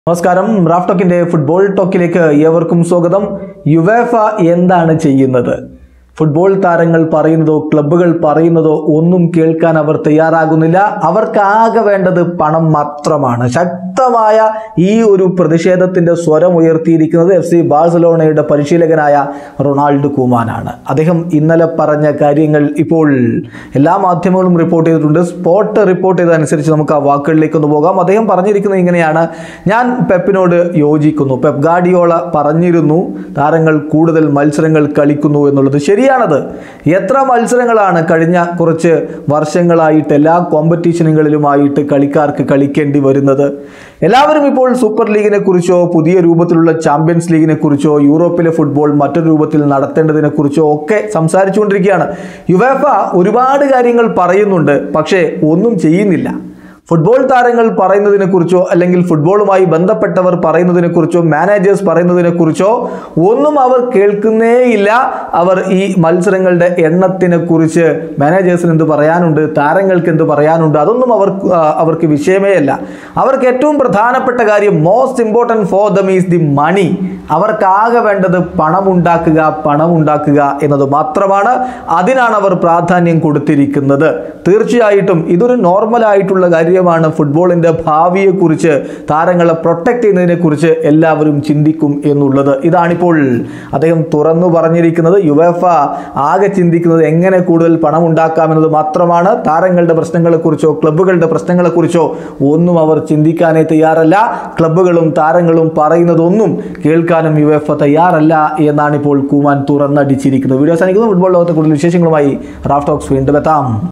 നമസ്കാരം Raf ടോക്കിന്റെ football ടോക്കിലേക്ക് ഏവർക്കും സ്വാഗതം യുവേഫ എന്താണ് ചെയ്യുന്നത് ഫുട്ബോൾ താരങ്ങൾ പറയുന്നതോ ക്ലബ്ബുകൾ പറയുന്നതോ ഒന്നും കേൾക്കാൻ അവർ തയ്യാറാകുന്നില്ല അവർക്ക് വേണ്ടത് പണം മാത്രമാണ് ശക്തമായ ഈ ഒരു പ്രതിഷേധത്തിന്റെ സ്വരം ഉയർത്തിയിരിക്കുന്നത് എഫ് സി ബാഴ്സലോണയുടെ പരിശീലകനായ റൊണാൾഡോ കുമാനാണ് അദ്ദേഹം ഇന്നലെ പറഞ്ഞ കാര്യങ്ങൾ ഇപ്പോൾ എല്ലാ മാധ്യമങ്ങളും റിപ്പോർട്ട് ചെയ്തിട്ടുണ്ട് സ്പോട്ട് റിപ്പോർട്ട് ചെയ്തതനുസരിച്ച് നമുക്ക് ആ വാക്കുകളിലേക്ക് ഒന്ന് പോകാം അദ്ദേഹം പറഞ്ഞിരിക്കുന്നത് ഇങ്ങനെയാണ് ഞാൻ പെപ്പിനോട് യോജിക്കുന്നു പെപ്പ് ഗാഡിയോള പറഞ്ഞിരുന്നു താരങ്ങൾ കൂടുതൽ മത്സരങ്ങൾ കളിക്കുന്നു എന്നുള്ളത് ശരിയാണത് എത്ര മത്സരങ്ങളാണ് കഴിഞ്ഞ കുറച്ച് വർഷങ്ങളായിട്ട് എല്ലാ കോമ്പറ്റീഷനുകളിലുമായിട്ട് കളിക്കാർക്ക് കളിക്കേണ്ടി വരുന്നത് എല്ലാവരും ഇപ്പോൾ സൂപ്പർ ലീഗിനെ കുറിച്ചോ പുതിയ രൂപത്തിലുള്ള ചാമ്പ്യൻസ് ലീഗിനെ കുറിച്ചോ യൂറോപ്പിലെ ഫുട്ബോൾ മറ്റൊരു രൂപത്തിൽ നടത്തേണ്ടതിനെ കുറിച്ചോ ഒക്കെ സംസാരിച്ചുകൊണ്ടിരിക്കുകയാണ് യുവേഫ ഒരുപാട് കാര്യങ്ങൾ പറയുന്നുണ്ട് പക്ഷേ ഒന്നും ചെയ്യുന്നില്ല ഫുട്ബോൾ താരങ്ങൾ പറയുന്നതിനെ കുറിച്ചോ അല്ലെങ്കിൽ ഫുട്ബോളുമായി ബന്ധപ്പെട്ടവർ പറയുന്നതിനെ കുറിച്ചോ മാനേജേഴ്സ് പറയുന്നതിനെ കുറിച്ചോ ഒന്നും അവർ കേൾക്കുന്നേയില്ല അവർ ഈ മത്സരങ്ങളുടെ എണ്ണത്തിനെ കുറിച്ച് മാനേജേഴ്സിന് എന്ത് പറയാനുണ്ട് താരങ്ങൾക്ക് എന്ത് പറയാനുണ്ട് അതൊന്നും അവർ ആ, അവർക്ക് വിഷയമേ അല്ല അവർക്ക് ഏറ്റവും പ്രധാനപ്പെട്ട കാര്യം most important for them is the money അവർക്കാകെ വേണ്ടത് പണം ഉണ്ടാക്കുക പണം ഉണ്ടാക്കുക എന്നത് മാത്രമാണ് അതിനാണ് അവർ പ്രാധാന്യം കൊടുത്തിരിക്കുന്നത് തീർച്ചയായിട്ടും ഇതൊരു നോർമൽ ആയിട്ടുള്ള കാര്യമാണ് ഫുട്ബോളിൻ്റെ ഭാവിയെക്കുറിച്ച് താരങ്ങളെ പ്രൊട്ടക്ട് ചെയ്യുന്നതിനെക്കുറിച്ച് എല്ലാവരും ചിന്തിക്കും എന്നുള്ളത് ഇതാണിപ്പോൾ അദ്ദേഹം തുറന്നു പറഞ്ഞിരിക്കുന്നത് യുവേഫ ആകെ ചിന്തിക്കുന്നത് എങ്ങനെ കൂടുതൽ പണം ഉണ്ടാക്കാമെന്നത് മാത്രമാണ് താരങ്ങളുടെ പ്രശ്നങ്ങളെക്കുറിച്ചോ ക്ലബ്ബുകളുടെ പ്രശ്നങ്ങളെക്കുറിച്ചോ ഒന്നും അവർ ചിന്തിക്കാനേ തയ്യാറല്ല ക്ലബ്ബുകളും താരങ്ങളും പറയുന്നതൊന്നും കേൾക്കാനും യുവേഫ തയ്യാറല്ല എന്നാണ് ഇപ്പോൾ കുമാൻ തുറന്നടിച്ചിരിക്കുന്നത് വീഡിയോ സാധിക്കുന്നു ഫുട്ബോൾ ലോകത്തെ കൂടുതൽ വിശേഷങ്ങളുമായി റാഫ് ടോക്സ് വീണ്ടും എത്താം